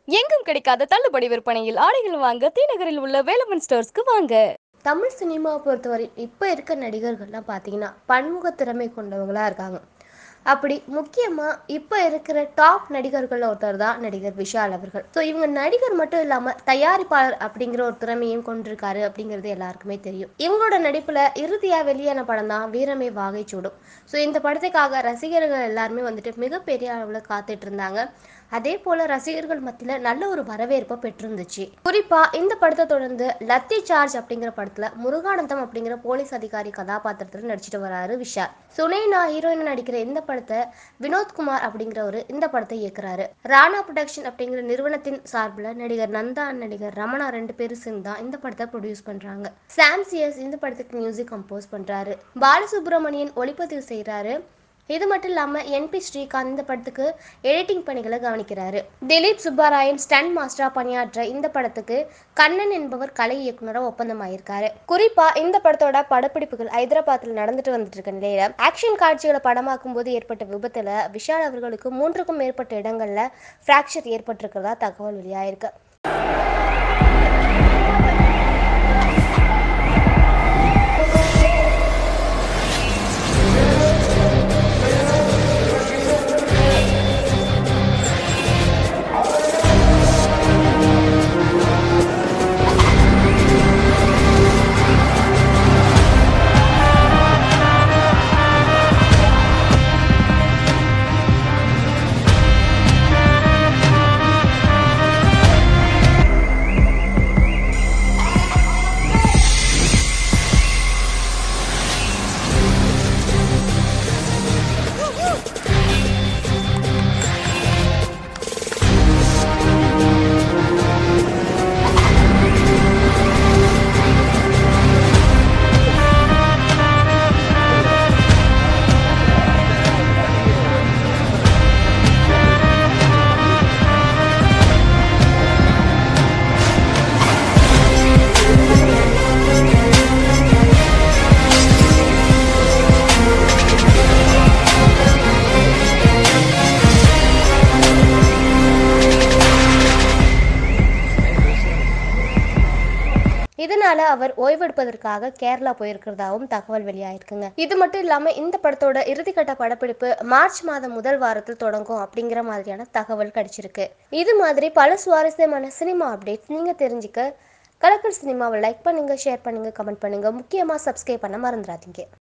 எங்கும் கிடைக்காத தள்ளுபடி விற்பனையில் ஆடைகள் வாங்க தீநகரில் உள்ள வேலவன் ஸ்டோர்ஸ்க்கு வாங்க தமிழ் சினிமாவை பொறுத்தவரை இப்போ இருக்க நடிகர்கள்லாம் பார்த்தீங்கன்னா பன்முக திறமை கொண்டவங்களா இருக்காங்க அப்படி முக்கியமாக இப்போ இருக்கிற டாப் நடிகர்கள் ஒருத்தர் தான் நடிகர் விஷால் அவர்கள் ஸோ இவங்க நடிகர் மட்டும் இல்லாமல் தயாரிப்பாளர் அப்படிங்கிற ஒரு திறமையும் கொண்டிருக்காரு அப்படிங்கிறது எல்லாருக்குமே தெரியும் இவங்களோட நடிப்பில் இறுதியாக வெளியான படம் தான் வீரமே வாகை சூடும் ஸோ இந்த படத்துக்காக ரசிகர்கள் எல்லாருமே வந்துட்டு மிகப்பெரிய அளவில் காத்துட்டு இருந்தாங்க அதே போல ரசிகர்கள் மத்தியில் நல்ல ஒரு வரவேற்பை பெற்றிருந்துச்சு குறிப்பா இந்த படத்தை தொடர்ந்து லத்தி சார்ஜ் அப்படிங்கிற படத்துல முருகானந்தம் அப்படிங்கிற போலீஸ் அதிகாரி கதாபாத்திரத்தில் நடிச்சிட்டு வராரு விஷால் சுனைனா ஹீரோயின் நடிக்கிற இந்த படத்தை வினோத்குமார் அப்படிங்கிறவர் இந்த படத்தை இயக்குறாரு ராணா ப்ரொடக்ஷன் அப்படிங்கிற நிறுவனத்தின் சார்பில் நடிகர் நந்தா நடிகர் ரமணா ரெண்டு பேரும் சேர்ந்து தான் இந்த படத்தை ப்ரொடியூஸ் பண்றாங்க சாம் சியர்ஸ் இந்த படத்துக்கு மியூசிக் கம்போஸ் பண்றாரு பாலசுப்ரமணியன் ஒளிப்பதிவு செய்றாரு இது மட்டும் இல்லாமல் என்பி ஸ்ரீகாந்த் இந்த படத்துக்கு எடிட்டிங் பணிகளை கவனிக்கிறாரு திலீப் சுப்பராயன் ஸ்டன் மாஸ்டரா பணியாற்ற இந்த படத்துக்கு கண்ணன் என்பவர் கலை இயக்குனராக ஒப்பந்தமாயிருக்காரு குறிப்பா இந்த படத்தோட படப்பிடிப்புகள் ஹைதராபாத்தில் நடந்துட்டு வந்துட்டு இருக்க நிலையில ஆக்ஷன் காட்சிகளை படமாக்கும் போது ஏற்பட்ட விபத்துல விஷால் அவர்களுக்கு மூன்றுக்கும் மேற்பட்ட இடங்கள்ல பிராக்சர் ஏற்பட்டிருக்கிறதா தகவல் வெளியாயிருக்கு இதனால அவர் ஓய்வெடுப்பதற்காக கேரளா போயிருக்கிறதாவும் தகவல் வெளியாயிருக்குங்க இது மட்டும் இல்லாம இந்த படத்தோட இறுதிக்கட்ட படப்பிடிப்பு மார்ச் மாதம் முதல் வாரத்தில் தொடங்கும் அப்படிங்கிற மாதிரியான தகவல் கிடைச்சிருக்கு இது மாதிரி பல சுவாரஸ்யமான சினிமா அப்டேட்ஸ் நீங்க தெரிஞ்சுக்க கலக்கல் சினிமாவை லைக் பண்ணுங்க ஷேர் பண்ணுங்க கமெண்ட் பண்ணுங்க முக்கியமா சப்ஸ்கிரைப் பண்ண மறந்துடாதீங்க